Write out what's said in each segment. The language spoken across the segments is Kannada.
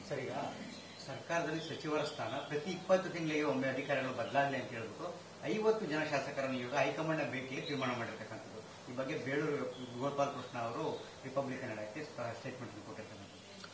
ಸರ್ ಈಗ ಸರ್ಕಾರದಲ್ಲಿ ಸಚಿವರ ಸ್ಥಾನ ಪ್ರತಿ ಇಪ್ಪತ್ತು ತಿಂಗಳಿಗೆ ಒಮ್ಮೆ ಅಧಿಕಾರಿಗಳು ಬದಲಾಗಲಿ ಅಂತ ಹೇಳ್ಬಿಟ್ಟು ಐವತ್ತು ಜನ ಶಾಸಕರ ನಿಯೋಗ ಹೈಕಮಾಂಡ್ ಭೇಟಿಗೆ ತೀರ್ಮಾನ ಮಾಡಿರ್ತಕ್ಕಂಥದ್ದು ಈ ಬಗ್ಗೆ ಬೇಳೂರು ಗೋಪಾಲ್ ಕೃಷ್ಣ ಅವರು ರಿಪಬ್ಲಿಕನ್ ಕನ್ನಡಕ್ಕೆ ಸ್ಟೇಟ್ಮೆಂಟ್ ಕೊಟ್ಟಿರ್ತಕ್ಕಂಥದ್ದು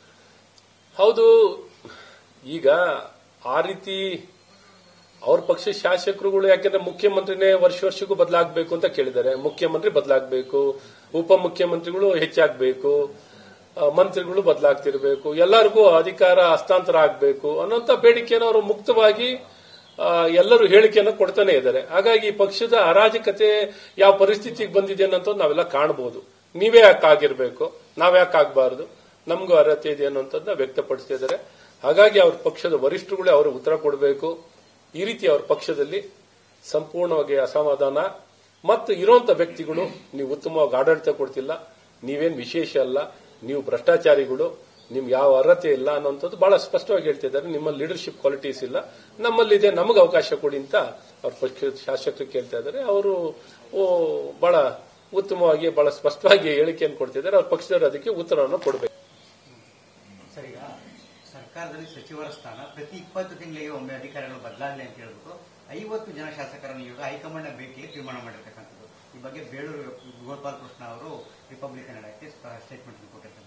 ಹೌದು ಈಗ ಆ ರೀತಿ ಅವ್ರ ಪಕ್ಷ ಶಾಸಕರುಗಳು ಯಾಕೆಂದ್ರೆ ಮುಖ್ಯಮಂತ್ರಿನೇ ವರ್ಷ ವರ್ಷಕ್ಕೂ ಬದಲಾಗಬೇಕು ಅಂತ ಕೇಳಿದ್ದಾರೆ ಮುಖ್ಯಮಂತ್ರಿ ಬದಲಾಗಬೇಕು ಉಪಮುಖ್ಯಮಂತ್ರಿಗಳು ಹೆಚ್ಚಾಗಬೇಕು ಆ, ಮಂತ್ರಿಗಳು ಬದಲಾಗ್ತಿರ್ಬೇಕು ಎಲ್ಲರಿಗೂ ಅಧಿಕಾರ ಹಸ್ತಾಂತರ ಆಗಬೇಕು ಅನ್ನೋಂಥ ಬೇಡಿಕೆಯನ್ನು ಅವರು ಮುಕ್ತವಾಗಿ ಆ, ಎಲ್ಲರೂ ಹೇಳಿಕೆಯನ್ನು ಕೊಡ್ತಾನೆ ಇದ್ದಾರೆ ಹಾಗಾಗಿ ಈ ಪಕ್ಷದ ಅರಾಜಕತೆ ಯಾವ ಪರಿಸ್ಥಿತಿಗೆ ಬಂದಿದೆ ಅನ್ನೋಂಥದ್ದು ನಾವೆಲ್ಲ ಕಾಣಬಹುದು ನೀವೇ ಯಾಕೆ ಆಗಿರ್ಬೇಕು ನಾವ್ಯಾಕೆ ಆಗಬಾರದು ನಮಗೂ ಅರ್ಹತೆ ಇದೆ ಅನ್ನೋಂಥದ್ದನ್ನ ವ್ಯಕ್ತಪಡಿಸ್ತಾ ಇದ್ದಾರೆ ಹಾಗಾಗಿ ಅವ್ರ ಪಕ್ಷದ ವರಿಷ್ಠರುಗಳೇ ಅವರು ಉತ್ತರ ಕೊಡಬೇಕು ಈ ರೀತಿ ಅವ್ರ ಪಕ್ಷದಲ್ಲಿ ಸಂಪೂರ್ಣವಾಗಿ ಅಸಮಾಧಾನ ಮತ್ತು ಇರುವಂತ ವ್ಯಕ್ತಿಗಳು ನೀವು ಉತ್ತಮವಾಗಿ ಆಡಳಿತ ಕೊಡ್ತಿಲ್ಲ ನೀವೇನ್ ವಿಶೇಷ ಅಲ್ಲ ನೀವು ಭ್ರಷ್ಟಾಚಾರಿಗಳು ನಿಮ್ಗೆ ಯಾವ ಅರ್ಹತೆ ಇಲ್ಲ ಅನ್ನೋಂಥದ್ದು ಬಹಳ ಸ್ಪಷ್ಟವಾಗಿ ಹೇಳ್ತಿದ್ದಾರೆ ನಿಮ್ಮ ಲೀಡರ್ಶಿಪ್ ಕ್ವಾಲಿಟೀಸ್ ಇಲ್ಲ ನಮ್ಮಲ್ಲಿದೆ ನಮಗೆ ಅವಕಾಶ ಕೊಡಿ ಅಂತ ಅವ್ರ ಪಕ್ಷದ ಶಾಸಕರು ಕೇಳ್ತಾ ಇದ್ದಾರೆ ಅವರು ಓ, ಬಹಳ ಉತ್ತಮವಾಗಿ ಬಹಳ ಸ್ಪಷ್ಟವಾಗಿ ಹೇಳಿಕೆಯನ್ನು ಕೊಡ್ತಿದ್ದಾರೆ ಅವ್ರ ಪಕ್ಷದವರು ಅದಕ್ಕೆ ಉತ್ತರವನ್ನು ಕೊಡಬೇಕು ಸರ್ ಈಗ ಸರ್ಕಾರದಲ್ಲಿ ಸಚಿವರ ಸ್ಥಾನ ಪ್ರತಿ ಇಪ್ಪತ್ತು ತಿಂಗಳಿಗೆ ಒಮ್ಮೆ ಅಧಿಕಾರಿಗಳು ಬದಲಾಗಲಿ ಅಂತ ಹೇಳ್ಬಿಟ್ಟು ಐವತ್ತು ಜನ ಶಾಸಕರ ನಿಯೋಗ ಹೈಕಮಾಂಡ್ ಭೇಟಿಗೆ ತೀರ್ಮಾನ ಮಾಡಿರ್ತಕ್ಕಂಥದ್ದು ಈ ಬಗ್ಗೆ ಬೇಳೂರು ಗೋಪಾಲ್ ಕೃಷ್ಣ ಅವರು ರಿಪಬ್ಲಿಕನ್ ಕನ್ನಡಕ್ಕೆ ಸ್ಟೇಟ್ಮೆಂಟ್ ಕೊಟ್ಟಿರ್ತಕ್ಕಂಥದ್ದು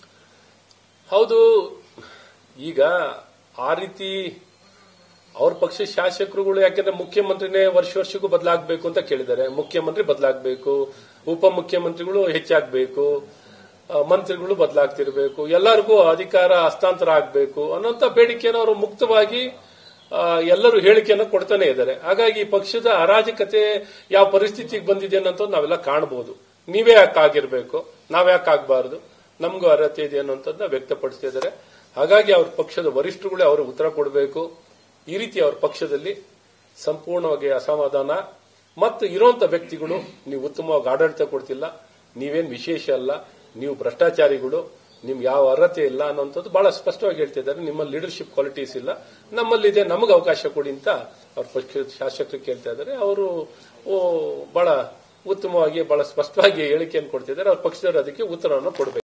ಹೌದು ಈಗ ಆ ರೀತಿ ಅವ್ರ ಪಕ್ಷ ಶಾಸಕರುಗಳು ಯಾಕೆಂದ್ರೆ ಮುಖ್ಯಮಂತ್ರಿನೇ ವರ್ಷ ವರ್ಷಕ್ಕೂ ಬದಲಾಗಬೇಕು ಅಂತ ಕೇಳಿದ್ದಾರೆ ಮುಖ್ಯಮಂತ್ರಿ ಬದಲಾಗಬೇಕು ಉಪಮುಖ್ಯಮಂತ್ರಿಗಳು ಹೆಚ್ಚಾಗಬೇಕು ಆ, ಮಂತ್ರಿಗಳು ಬದಲಾಗ್ತಿರ್ಬೇಕು ಎಲ್ಲರಿಗೂ ಅಧಿಕಾರ ಹಸ್ತಾಂತರ ಆಗಬೇಕು ಅನ್ನೋಂಥ ಬೇಡಿಕೆಯನ್ನು ಅವರು ಮುಕ್ತವಾಗಿ ಆ, ಎಲ್ಲರೂ ಹೇಳಿಕೆಯನ್ನು ಕೊಡ್ತಾನೆ ಇದ್ದಾರೆ ಹಾಗಾಗಿ ಈ ಪಕ್ಷದ ಅರಾಜಕತೆ ಯಾವ ಪರಿಸ್ಥಿತಿಗೆ ಬಂದಿದೆ ಅನ್ನೋಂಥದ್ದು ನಾವೆಲ್ಲ ಕಾಣಬಹುದು ನೀವೇ ಯಾಕೆ ಆಗಿರ್ಬೇಕು ನಾವ್ಯಾಕೆ ಆಗಬಾರದು ನಮಗೂ ಅರ್ಹತೆ ಇದೆ ಅನ್ನೋಂಥದ್ದನ್ನ ವ್ಯಕ್ತಪಡಿಸ್ತಾ ಇದ್ದಾರೆ ಹಾಗಾಗಿ ಅವ್ರ ಪಕ್ಷದ ವರಿಷ್ಠರುಗಳೇ ಅವರು ಉತ್ತರ ಕೊಡಬೇಕು ಈ ರೀತಿ ಅವ್ರ ಪಕ್ಷದಲ್ಲಿ ಸಂಪೂರ್ಣವಾಗಿ ಅಸಮಾಧಾನ ಮತ್ತು ಇರುವಂತ ವ್ಯಕ್ತಿಗಳು ನೀವು ಉತ್ತಮವಾಗಿ ಆಡಳಿತ ಕೊಡ್ತಿಲ್ಲ ನೀವೇನ್ ವಿಶೇಷ ಅಲ್ಲ ನೀವು ಭ್ರಷ್ಟಾಚಾರಿಗಳು ನಿಮ್ಗೆ ಯಾವ ಅರ್ಹತೆ ಇಲ್ಲ ಅನ್ನೋಂಥದ್ದು ಬಹಳ ಸ್ಪಷ್ಟವಾಗಿ ಹೇಳ್ತಿದ್ದಾರೆ ನಿಮ್ಮ ಲೀಡರ್ಶಿಪ್ ಕ್ವಾಲಿಟೀಸ್ ಇಲ್ಲ ನಮ್ಮಲ್ಲಿದೆ ನಮಗೆ ಅವಕಾಶ ಕೊಡಿ ಅಂತ ಅವ್ರ ಪಕ್ಷದ ಶಾಸಕರು ಕೇಳ್ತಾ ಇದ್ದಾರೆ ಅವರು ಓ, ಬಹಳ ಉತ್ತಮವಾಗಿ ಬಹಳ ಸ್ಪಷ್ಟವಾಗಿ ಹೇಳಿಕೆಯನ್ನು ಕೊಡ್ತಿದ್ದಾರೆ ಅವ್ರ ಪಕ್ಷದವರು ಅದಕ್ಕೆ ಉತ್ತರವನ್ನು ಕೊಡಬೇಕು